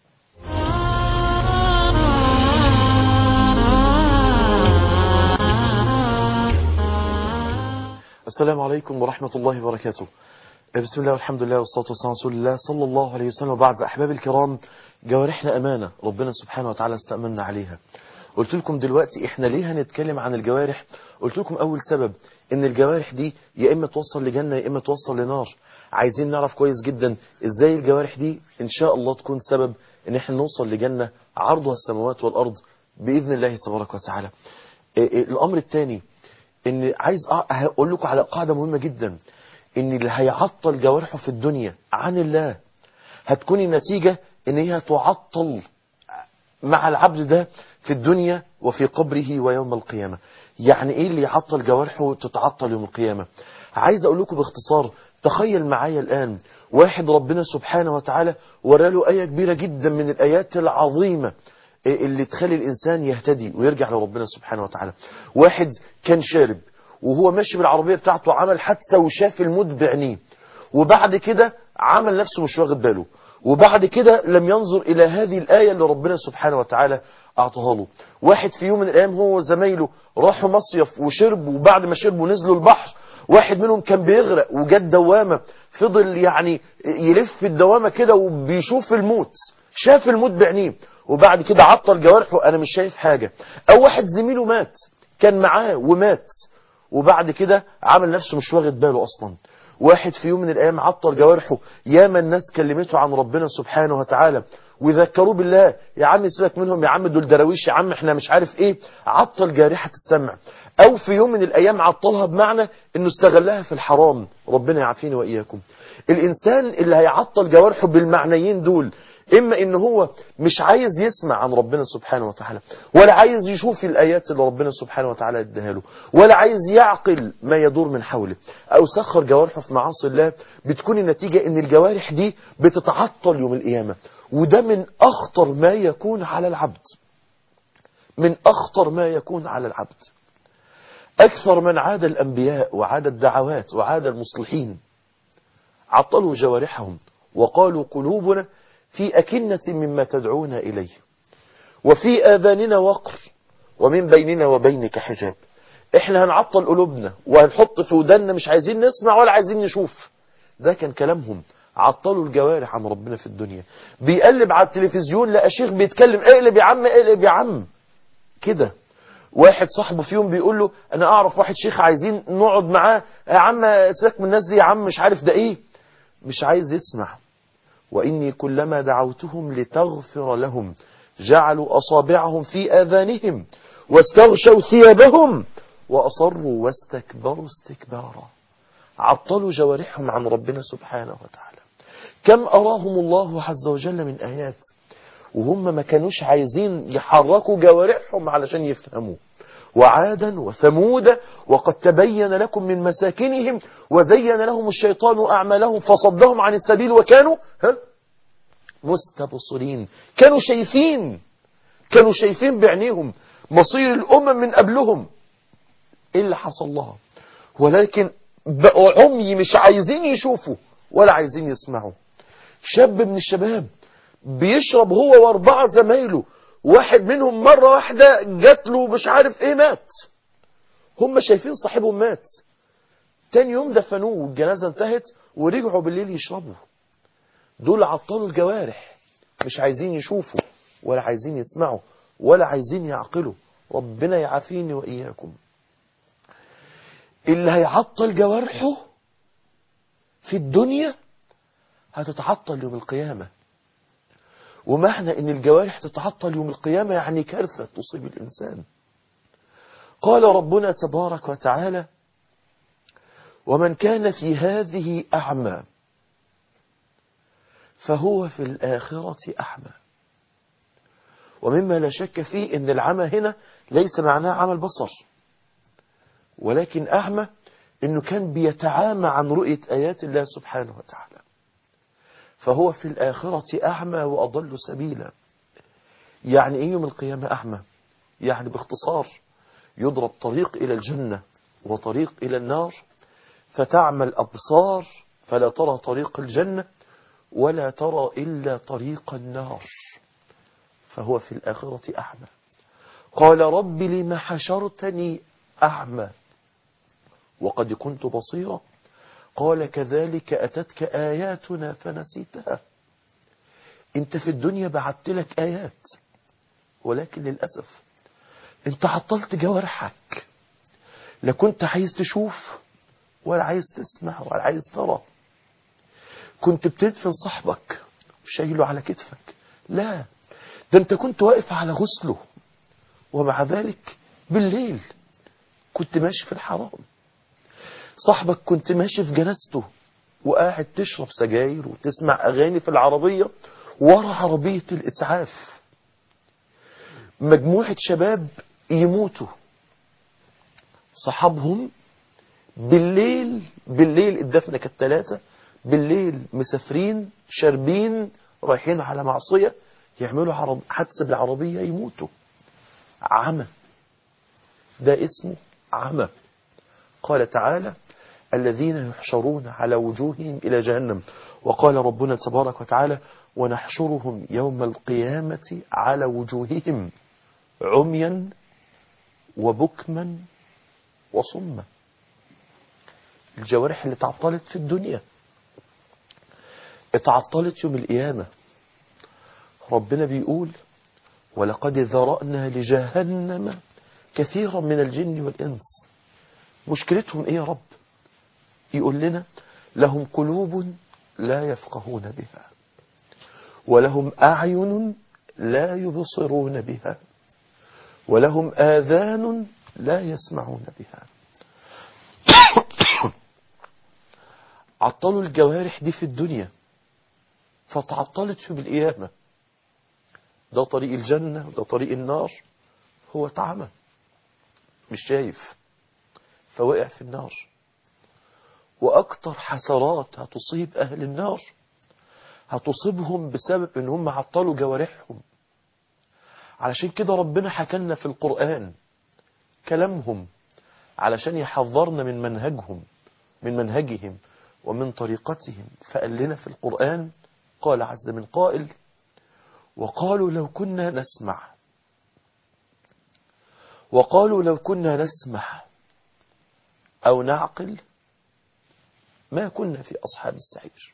السلام عليكم ورحمة الله وبركاته بسم الله والحمد لله والصلاة والسلام على رسول الله صلى الله عليه وسلم وبعد أحباب الكرام جوارحنا أمانة ربنا سبحانه وتعالى استأمنا عليها قلت لكم دلوقتي احنا ليه هنتكلم عن الجوارح قلت لكم اول سبب ان الجوارح دي يا اما توصل لجنة يا اما توصل لنار عايزين نعرف كويس جدا ازاي الجوارح دي ان شاء الله تكون سبب ان احنا نوصل لجنة عرضها السماوات والارض باذن الله تبارك وتعالى الامر الثاني ان عايز اقول لكم على قاعدة مهمة جدا ان اللي هيعطل جوارحه في الدنيا عن الله هتكون النتيجة ان هي تعطل مع العبد ده في الدنيا وفي قبره ويوم القيامة يعني ايه اللي يعطل جوارحه تتعطل يوم القيامة عايز اقول لكم باختصار تخيل معايا الآن واحد ربنا سبحانه وتعالى وراله آية كبيرة جدا من الآيات العظيمة اللي تخلي الإنسان يهتدي ويرجع لربنا سبحانه وتعالى واحد كان شارب وهو ماشي بالعربية بتاعته عمل حادثة وشاف الموت بعينيه وبعد كده عمل نفسه مش واخد باله وبعد كده لم ينظر إلى هذه الآية اللي ربنا سبحانه وتعالى أعطاها له واحد في يوم من الأيام هو وزمايله راحوا مصيف وشربوا وبعد ما شربوا نزلوا البحر واحد منهم كان بيغرق وجت دوامة فضل يعني يلف في الدوامة كده وبيشوف الموت شاف الموت بعينيه وبعد كده عطل جوارحه أنا مش شايف حاجة أو واحد زميله مات كان معاه ومات وبعد كده عمل نفسه مش واخد باله أصلا واحد في يوم من الأيام عطل جوارحه ياما الناس كلمته عن ربنا سبحانه وتعالى وذكروه بالله يا عم سيبك منهم يا عم دول دراويش يا عم احنا مش عارف ايه عطل جارحة السمع او في يوم من الايام عطلها بمعنى انه استغلها في الحرام ربنا يعافيني واياكم الانسان اللي هيعطل جوارحه بالمعنيين دول اما ان هو مش عايز يسمع عن ربنا سبحانه وتعالى ولا عايز يشوف الايات اللي ربنا سبحانه وتعالى اداها له ولا عايز يعقل ما يدور من حوله او سخر جوارحه في معاصي الله بتكون النتيجة ان الجوارح دي بتتعطل يوم القيامة وده من اخطر ما يكون على العبد من اخطر ما يكون على العبد اكثر من عاد الانبياء وعاد الدعوات وعاد المصلحين عطلوا جوارحهم وقالوا قلوبنا في أكنة مما تدعون إليه وفي آذاننا وقر ومن بيننا وبينك حجاب احنا هنعطل قلوبنا وهنحط في ودنا مش عايزين نسمع ولا عايزين نشوف ده كان كلامهم عطلوا الجوارح عن ربنا في الدنيا بيقلب على التلفزيون لقى شيخ بيتكلم اقلب يا عم اقلب يا عم كده واحد صاحبه في يوم بيقول له انا اعرف واحد شيخ عايزين نقعد معاه يا عم سيبك من الناس دي يا عم مش عارف ده ايه مش عايز يسمع وإني كلما دعوتهم لتغفر لهم جعلوا أصابعهم في آذانهم واستغشوا ثيابهم وأصروا واستكبروا استكبارا عطلوا جوارحهم عن ربنا سبحانه وتعالى كم أراهم الله عز وجل من آيات وهم ما كانوش عايزين يحركوا جوارحهم علشان يفهموا وعادا وثمود وقد تبين لكم من مساكنهم وزين لهم الشيطان أعمالهم فصدهم عن السبيل وكانوا ها مستبصرين كانوا شايفين كانوا شايفين بعينيهم مصير الأمم من قبلهم إيه اللي حصل لها ولكن بقوا عمي مش عايزين يشوفوا ولا عايزين يسمعوا شاب من الشباب بيشرب هو واربعة زمايله واحد منهم مرة واحدة جات له مش عارف ايه مات هم شايفين صاحبهم مات تاني يوم دفنوه والجنازة انتهت ورجعوا بالليل يشربوا دول عطلوا الجوارح مش عايزين يشوفوا ولا عايزين يسمعوا ولا عايزين يعقلوا ربنا يعافيني وإياكم اللي هيعطل جوارحه في الدنيا هتتعطل يوم القيامة ومعنى ان الجوارح تتعطل يوم القيامة يعني كارثة تصيب الإنسان قال ربنا تبارك وتعالى ومن كان في هذه أعمى فهو في الآخرة أعمى ومما لا شك فيه ان العمى هنا ليس معناه عمى البصر ولكن أعمى انه كان بيتعامى عن رؤية آيات الله سبحانه وتعالى فهو في الآخرة أعمى وأضل سبيلا يعني إيه يوم القيامة أعمى يعني باختصار يضرب طريق إلى الجنة وطريق إلى النار فتعمى الأبصار فلا ترى طريق الجنة ولا ترى إلا طريق النار فهو في الآخرة أعمى قال رب لم حشرتني أعمى وقد كنت بصيرا قال كذلك أتتك آياتنا فنسيتها انت في الدنيا بعت لك آيات ولكن للأسف انت عطلت جوارحك لا كنت عايز تشوف ولا عايز تسمع ولا عايز ترى كنت بتدفن صاحبك وشايله على كتفك لا ده انت كنت واقف على غسله ومع ذلك بالليل كنت ماشي في الحرام صاحبك كنت ماشي في جنازته وقاعد تشرب سجاير وتسمع أغاني في العربية ورا عربية الإسعاف مجموعة شباب يموتوا صحابهم بالليل بالليل الدفنة كانت ثلاثة بالليل مسافرين شاربين رايحين على معصية يعملوا عرب حادثة بالعربية يموتوا عمى ده اسمه عمى قال تعالى الذين يحشرون على وجوههم إلى جهنم وقال ربنا تبارك وتعالى ونحشرهم يوم القيامة على وجوههم عميا وبكما وصما الجوارح اللي تعطلت في الدنيا اتعطلت يوم القيامة ربنا بيقول ولقد ذرأنا لجهنم كثيرا من الجن والإنس مشكلتهم ايه يا رب يقول لنا لهم قلوب لا يفقهون بها ولهم أعين لا يبصرون بها ولهم آذان لا يسمعون بها عطلوا الجوارح دي في الدنيا فتعطلت في القيامة ده طريق الجنة وده طريق النار هو تعمى مش شايف فوقع في النار وأكتر حسرات هتصيب أهل النار هتصيبهم بسبب ان هم عطلوا جوارحهم علشان كده ربنا حكى لنا في القرآن كلامهم علشان يحذرنا من منهجهم من منهجهم ومن طريقتهم فقال لنا في القرآن قال عز من قائل وقالوا لو كنا نسمع وقالوا لو كنا نسمع أو نعقل ما كنا في أصحاب السعير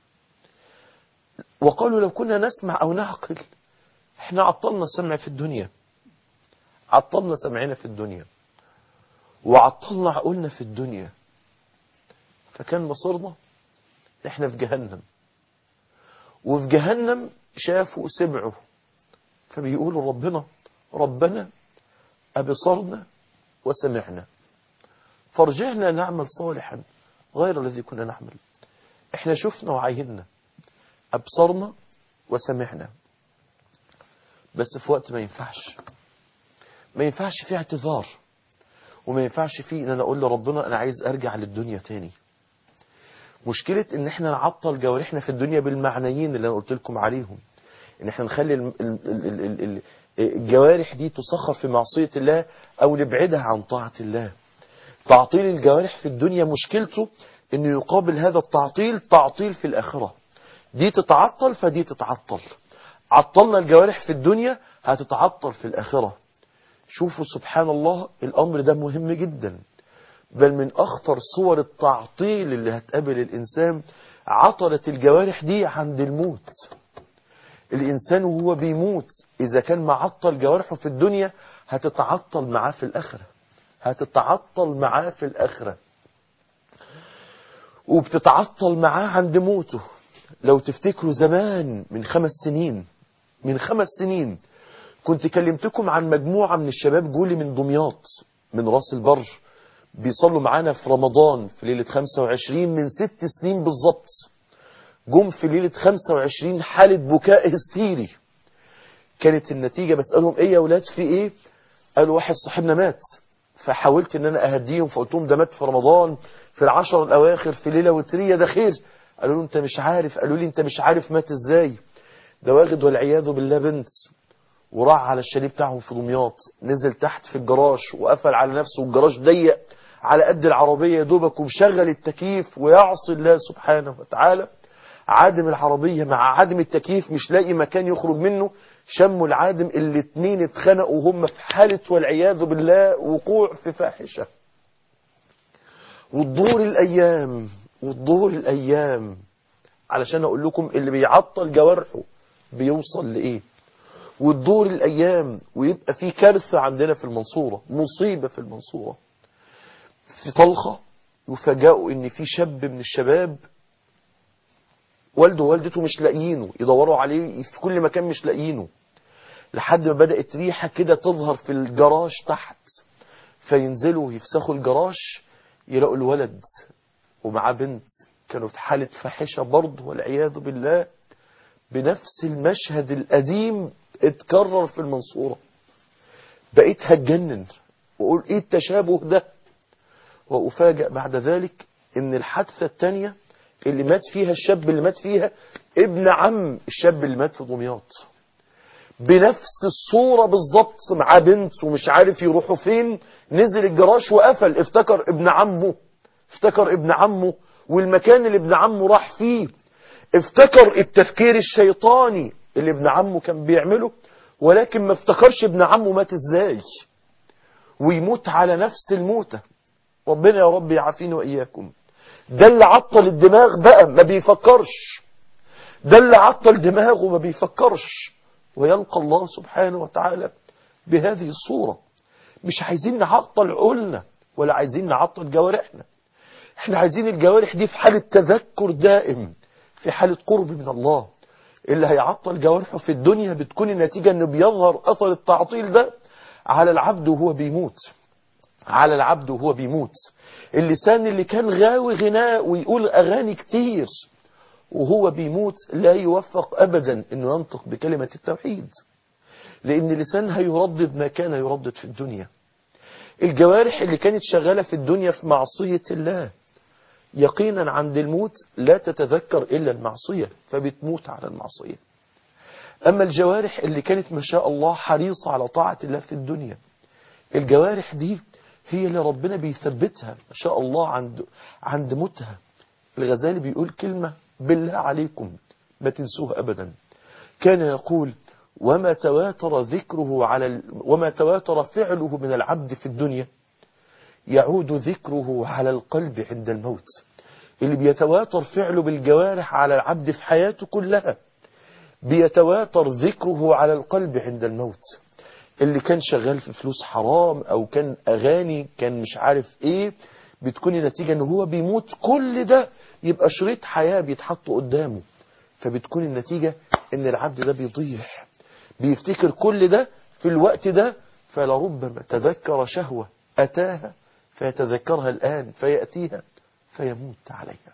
وقالوا لو كنا نسمع أو نعقل احنا عطلنا السمع في الدنيا عطلنا سمعنا في الدنيا وعطلنا عقولنا في الدنيا فكان مصيرنا احنا في جهنم وفي جهنم شافوا سمعوا فبيقولوا ربنا ربنا أبصرنا وسمعنا فارجعنا نعمل صالحا غير الذي كنا نعمل احنا شفنا وعينا أبصرنا وسمعنا بس في وقت ما ينفعش ما ينفعش فيه اعتذار وما ينفعش فيه ان انا اقول لربنا انا عايز ارجع للدنيا تاني مشكلة ان احنا نعطل جوارحنا في الدنيا بالمعنيين اللي انا قلت لكم عليهم ان احنا نخلي ال- ال- ال- ال- ال- الجوارح دي تسخر في معصية الله او نبعدها عن طاعة الله تعطيل الجوارح في الدنيا مشكلته انه يقابل هذا التعطيل تعطيل في الاخرة دي تتعطل فدي تتعطل عطلنا الجوارح في الدنيا هتتعطل في الاخرة شوفوا سبحان الله الامر ده مهم جدا بل من اخطر صور التعطيل اللي هتقابل الانسان عطلت الجوارح دي عند الموت الانسان وهو بيموت اذا كان معطل جوارحه في الدنيا هتتعطل معاه في الاخره هتتعطل معاه في الاخره وبتتعطل معاه عند موته لو تفتكروا زمان من خمس سنين من خمس سنين كنت كلمتكم عن مجموعة من الشباب جولي من دمياط من راس البر بيصلوا معانا في رمضان في ليلة 25 من ست سنين بالظبط جم في ليلة 25 حالة بكاء هستيري كانت النتيجة بسألهم ايه يا ولاد في ايه قالوا واحد صاحبنا مات فحاولت ان انا اهديهم فقلت لهم ده مات في رمضان في العشر الاواخر في ليلة وترية ده خير قالوا له انت مش عارف قالوا لي انت مش عارف مات ازاي ده واخد والعياذ بالله بنت وراح على الشاليه بتاعهم في دمياط نزل تحت في الجراج وقفل على نفسه والجراج ضيق على قد العربية يا دوبك ومشغل التكييف ويعصي الله سبحانه وتعالى عادم العربية مع عادم التكييف مش لاقي مكان يخرج منه شموا العادم الاتنين اتخنقوا وهم في حالة والعياذ بالله وقوع في فاحشة وتدور الأيام وتدور الأيام علشان أقول لكم اللي بيعطل جوارحه بيوصل لإيه وتدور الأيام ويبقى في كارثة عندنا في المنصورة مصيبة في المنصورة في طلخة يفاجئوا ان في شاب من الشباب والده ووالدته مش لاقيينه يدوروا عليه في كل مكان مش لاقيينه لحد ما بدأت ريحة كده تظهر في الجراج تحت فينزلوا يفسخوا الجراج يلاقوا الولد ومعاه بنت كانوا في حالة فاحشة برضه والعياذ بالله بنفس المشهد القديم اتكرر في المنصورة بقيت هتجنن واقول ايه التشابه ده وافاجئ بعد ذلك ان الحادثة التانية اللي مات فيها الشاب اللي مات فيها ابن عم الشاب اللي مات في دمياط بنفس الصورة بالظبط مع بنت ومش عارف يروحوا فين نزل الجراش وقفل افتكر ابن عمه افتكر ابن عمه والمكان اللي ابن عمه راح فيه افتكر التفكير الشيطاني اللي ابن عمه كان بيعمله ولكن ما افتكرش ابن عمه مات ازاي ويموت على نفس الموتة ربنا يا رب يعافيني وإياكم ده اللي عطل الدماغ بقى ما بيفكرش ده اللي عطل دماغه ما بيفكرش ويلقى الله سبحانه وتعالى بهذه الصورة مش عايزين نعطل عقولنا ولا عايزين نعطل جوارحنا احنا عايزين الجوارح دي في حالة تذكر دائم في حالة قرب من الله اللي هيعطل جوارحه في الدنيا بتكون النتيجة انه بيظهر اثر التعطيل ده على العبد وهو بيموت على العبد وهو بيموت اللسان اللي كان غاوي غناء ويقول اغاني كتير وهو بيموت لا يوفق ابدا انه ينطق بكلمة التوحيد لان اللسان هيردد ما كان يردد في الدنيا الجوارح اللي كانت شغالة في الدنيا في معصية الله يقينا عند الموت لا تتذكر إلا المعصية فبتموت على المعصية أما الجوارح اللي كانت ما شاء الله حريصة على طاعة الله في الدنيا الجوارح دي هي اللي ربنا بيثبتها ما شاء الله عند عند موتها الغزالي بيقول كلمة بالله عليكم ما تنسوها أبدا كان يقول وما تواتر ذكره على ال... وما تواتر فعله من العبد في الدنيا يعود ذكره على القلب عند الموت اللي بيتواتر فعله بالجوارح على العبد في حياته كلها بيتواتر ذكره على القلب عند الموت اللي كان شغال في فلوس حرام او كان اغاني كان مش عارف ايه بتكون النتيجة ان هو بيموت كل ده يبقى شريط حياة بيتحط قدامه فبتكون النتيجة ان العبد ده بيضيع بيفتكر كل ده في الوقت ده فلربما تذكر شهوة أتاها فيتذكرها الآن فيأتيها فيموت عليها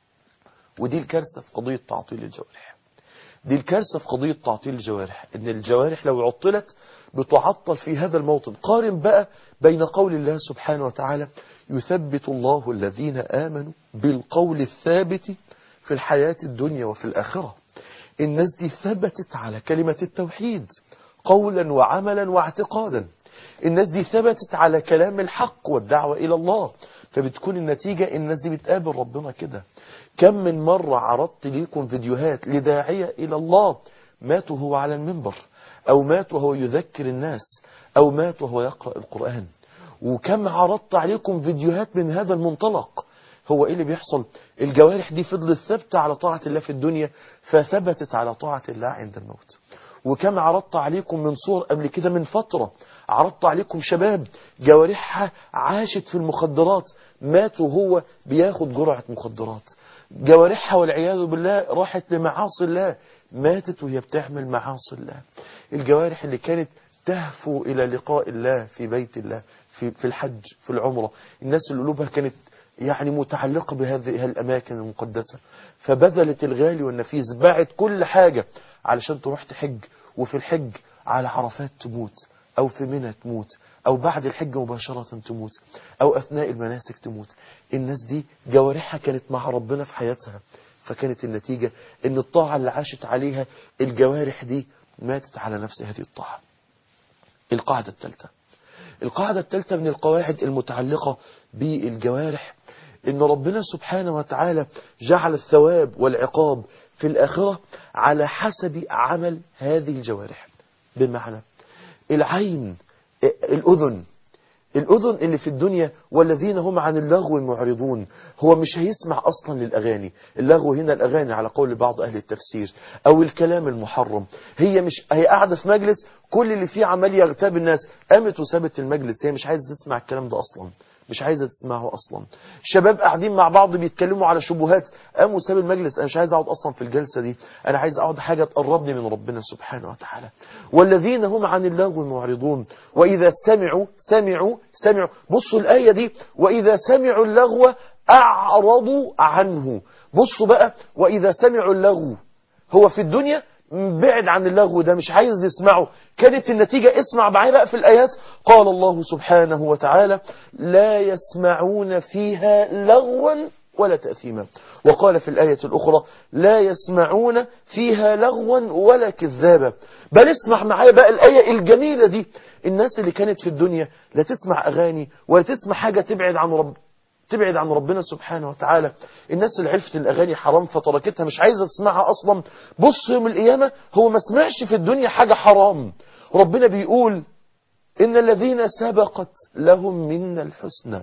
ودي الكارثة في قضية تعطيل الجوارح دي الكارثة في قضية تعطيل الجوارح ان الجوارح لو عطلت بتعطل في هذا الموطن قارن بقى بين قول الله سبحانه وتعالى يثبت الله الذين آمنوا بالقول الثابت في الحياة الدنيا وفي الآخرة الناس دي ثبتت على كلمة التوحيد قولا وعملا واعتقادا الناس دي ثبتت على كلام الحق والدعوة إلى الله فبتكون النتيجة الناس دي بتقابل ربنا كده كم من مرة عرضت ليكم فيديوهات لداعية إلى الله مات وهو على المنبر أو مات وهو يذكر الناس أو مات وهو يقرأ القرآن وكم عرضت عليكم فيديوهات من هذا المنطلق هو ايه اللي بيحصل الجوارح دي فضلت ثابته على طاعة الله في الدنيا فثبتت على طاعة الله عند الموت وكم عرضت عليكم من صور قبل كده من فترة عرضت عليكم شباب جوارحها عاشت في المخدرات مات وهو بياخد جرعة مخدرات جوارحها والعياذ بالله راحت لمعاصي الله ماتت وهي بتعمل معاصي الله الجوارح اللي كانت تهفو إلى لقاء الله في بيت الله في, في الحج في العمرة الناس اللي قلوبها كانت يعني متعلقة بهذه الأماكن المقدسة فبذلت الغالي والنفيس باعت كل حاجة علشان تروح تحج وفي الحج على عرفات تموت أو في منى تموت أو بعد الحج مباشرة تموت أو أثناء المناسك تموت الناس دي جوارحها كانت مع ربنا في حياتها فكانت النتيجة ان الطاعة اللي عاشت عليها الجوارح دي ماتت على نفس هذه الطاعة القاعدة الثالثة القاعدة الثالثة من القواعد المتعلقة بالجوارح ان ربنا سبحانه وتعالى جعل الثواب والعقاب في الآخرة على حسب عمل هذه الجوارح بمعنى العين الأذن الأذن اللي في الدنيا والذين هم عن اللغو معرضون هو مش هيسمع أصلا للأغاني اللغو هنا الأغاني على قول بعض أهل التفسير أو الكلام المحرم هي مش هي قاعدة في مجلس كل اللي فيه عمال يغتاب الناس قامت وسابت المجلس هي مش عايز تسمع الكلام ده أصلا مش عايزة تسمعه أصلا شباب قاعدين مع بعض بيتكلموا على شبهات قاموا ساب المجلس أنا مش عايز أقعد أصلا في الجلسة دي أنا عايز أقعد حاجة تقربني من ربنا سبحانه وتعالى والذين هم عن اللغو معرضون وإذا سمعوا سمعوا سمعوا بصوا الآية دي وإذا سمعوا اللغو أعرضوا عنه بصوا بقى وإذا سمعوا اللغو هو في الدنيا بعد عن اللغو ده مش عايز يسمعه كانت النتيجة اسمع معايا بقى في الآيات قال الله سبحانه وتعالى لا يسمعون فيها لغوا ولا تأثيما وقال في الآية الأخرى لا يسمعون فيها لغوا ولا كذابا بل اسمع معايا بقى الآية الجميلة دي الناس اللي كانت في الدنيا لا تسمع أغاني ولا تسمع حاجة تبعد عن رب تبعد عن ربنا سبحانه وتعالى الناس اللي عرفت الأغاني حرام فتركتها مش عايزة تسمعها أصلا بص يوم القيامة هو ما سمعش في الدنيا حاجة حرام ربنا بيقول إن الذين سبقت لهم منا الحسنى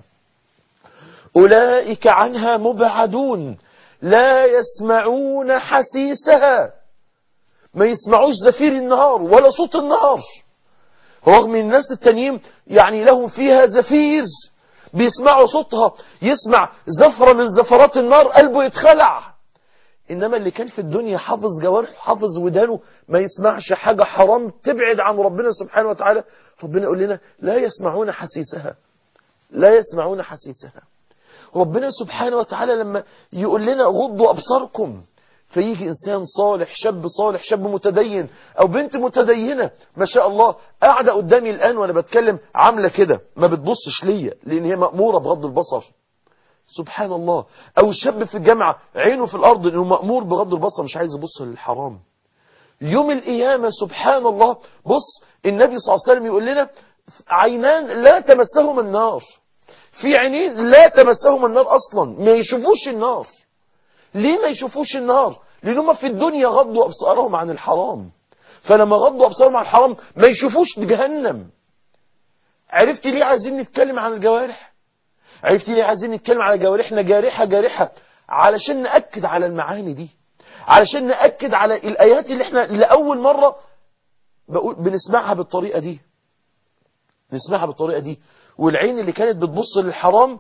أولئك عنها مبعدون لا يسمعون حسيسها ما يسمعوش زفير النهار ولا صوت النهار رغم الناس التانيين يعني لهم فيها زفير بيسمعوا صوتها يسمع زفرة من زفرات النار قلبه يتخلع إنما اللي كان في الدنيا حافظ جوارحه حافظ ودانه ما يسمعش حاجة حرام تبعد عن ربنا سبحانه وتعالى ربنا يقول لنا لا يسمعون حسيسها لا يسمعون حسيسها ربنا سبحانه وتعالى لما يقول لنا غضوا أبصاركم فيجي إنسان صالح شاب صالح شاب متدين أو بنت متدينة ما شاء الله قاعدة قدامي الآن وأنا بتكلم عاملة كده ما بتبصش ليا لأن هي مأمورة بغض البصر سبحان الله أو شاب في الجامعة عينه في الأرض إنه مأمور بغض البصر مش عايز يبص للحرام يوم القيامة سبحان الله بص النبي صلى الله عليه وسلم يقول لنا عينان لا تمسهم النار في عينين لا تمسهم النار أصلا ما يشوفوش النار ليه ما يشوفوش النار لأنهم في الدنيا غضوا أبصارهم عن الحرام فلما غضوا أبصارهم عن الحرام ما يشوفوش جهنم عرفت ليه عايزين نتكلم عن الجوارح عرفت ليه عايزين نتكلم على جوارحنا جارحة جارحة علشان نأكد على المعاني دي علشان نأكد على الآيات اللي احنا لأول مرة بقول بنسمعها بالطريقة دي نسمعها بالطريقة دي والعين اللي كانت بتبص للحرام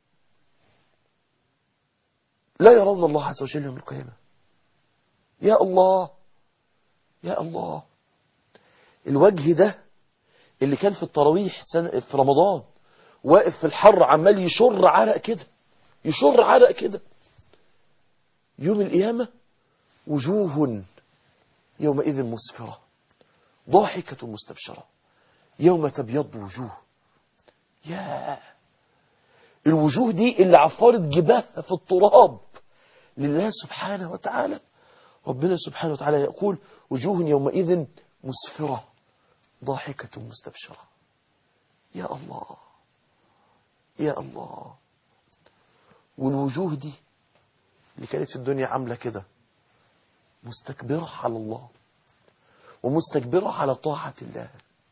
لا يرون الله عز وجل يوم القيامة يا الله يا الله الوجه ده اللي كان في التراويح سنة في رمضان واقف في الحر عمال يشر عرق كده يشر عرق كده يوم القيامة وجوه يومئذ مسفرة ضاحكة مستبشرة يوم تبيض وجوه يا الوجوه دي اللي عفرت جباهها في التراب لله سبحانه وتعالى ربنا سبحانه وتعالى يقول وجوه يومئذ مسفرة ضاحكة مستبشرة يا الله يا الله والوجوه دي اللي كانت في الدنيا عاملة كده مستكبرة على الله ومستكبرة على طاعة الله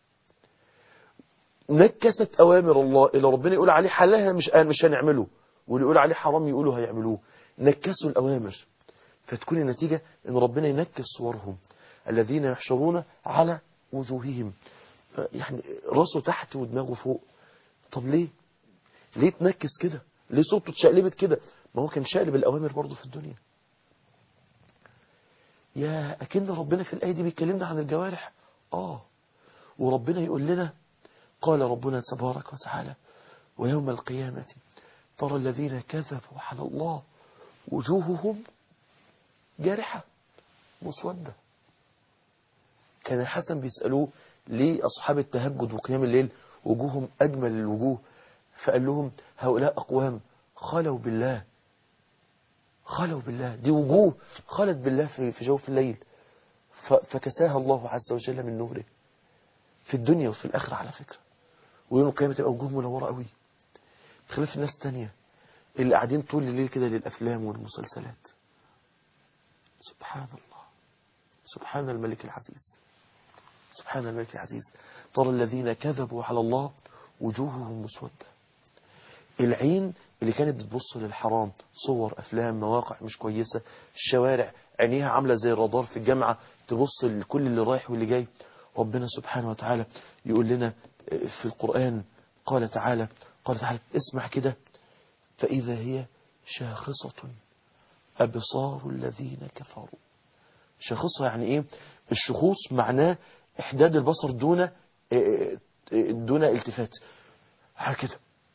نكست أوامر الله اللي ربنا يقول عليه حلال مش مش هنعمله واللي يقول عليه حرام يقولوا هيعملوه نكسوا الأوامر فتكون النتيجة ان ربنا ينكس صورهم الذين يحشرون على وجوههم يعني راسه تحت ودماغه فوق طب ليه ليه تنكس كده ليه صوته اتشقلبت كده ما هو كان شقلب الأوامر برضه في الدنيا يا أكن ربنا في الآية دي بيكلمنا عن الجوارح آه وربنا يقول لنا قال ربنا تبارك وتعالى ويوم القيامة ترى الذين كذبوا على الله وجوههم جارحة مسودة كان الحسن بيسألوه ليه أصحاب التهجد وقيام الليل وجوههم أجمل الوجوه فقال لهم هؤلاء أقوام خلوا بالله خلوا بالله دي وجوه خلت بالله في في جوف الليل فكساها الله عز وجل من نوره في الدنيا وفي الآخرة على فكرة ويوم القيامة تبقى وجوه منورة قوي بخلاف الناس التانية اللي قاعدين طول الليل كده للأفلام والمسلسلات سبحان الله سبحان الملك العزيز سبحان الملك العزيز ترى الذين كذبوا على الله وجوههم مسودة العين اللي كانت بتبص للحرام صور أفلام مواقع مش كويسة الشوارع عينيها عاملة زي الرادار في الجامعة تبص لكل اللي رايح واللي جاي ربنا سبحانه وتعالى يقول لنا في القرآن قال تعالى قال تعالى اسمع كده فإذا هي شاخصة أبصار الذين كفروا شاخصة يعني إيه الشخوص معناه إحداد البصر دون دون التفات على كده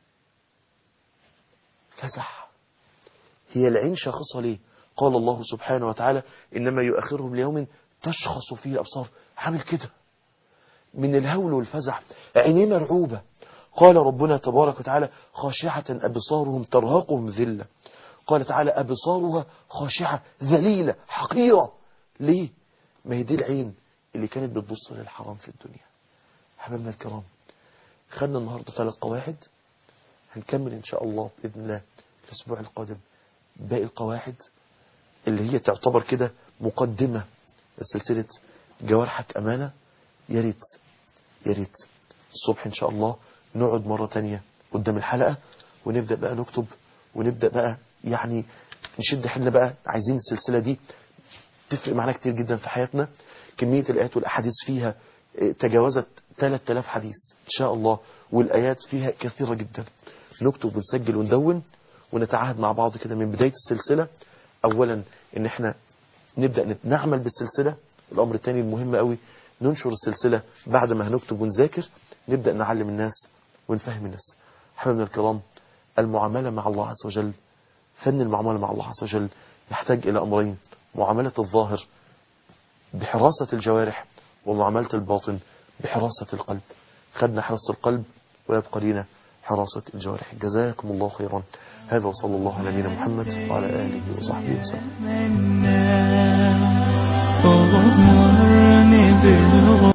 فزع هي العين شاخصة ليه قال الله سبحانه وتعالى إنما يؤخرهم ليوم تشخص فيه الأبصار عامل كده من الهول والفزع عينيه مرعوبة قال ربنا تبارك وتعالى خاشعة أبصارهم ترهقهم ذلة قال تعالى أبصارها خاشعة ذليلة حقيرة ليه ما هي دي العين اللي كانت بتبص للحرام في الدنيا حبايبنا الكرام خدنا النهاردة ثلاث قواعد هنكمل إن شاء الله بإذن الله الأسبوع القادم باقي القواعد اللي هي تعتبر كده مقدمة لسلسلة جوارحك أمانة يا ريت يا ريت الصبح إن شاء الله نقعد مرة تانية قدام الحلقة ونبدأ بقى نكتب ونبدأ بقى يعني نشد حيلنا بقى عايزين السلسلة دي تفرق معنا كتير جدا في حياتنا كمية الآيات والأحاديث فيها تجاوزت 3000 حديث إن شاء الله والآيات فيها كثيرة جدا نكتب ونسجل وندون ونتعهد مع بعض كده من بداية السلسلة أولا إن احنا نبدأ نعمل بالسلسلة الأمر الثاني المهم قوي ننشر السلسلة بعد ما هنكتب ونذاكر نبدأ نعلم الناس ونفهم الناس حبيبنا الكرام المعاملة مع الله عز وجل فن المعاملة مع الله عز وجل يحتاج إلى أمرين معاملة الظاهر بحراسة الجوارح ومعاملة الباطن بحراسة القلب خدنا حراسة القلب ويبقى لنا حراسة الجوارح جزاكم الله خيرا هذا وصلى الله على نبينا محمد وعلى آله وصحبه وسلم وغمرني بالله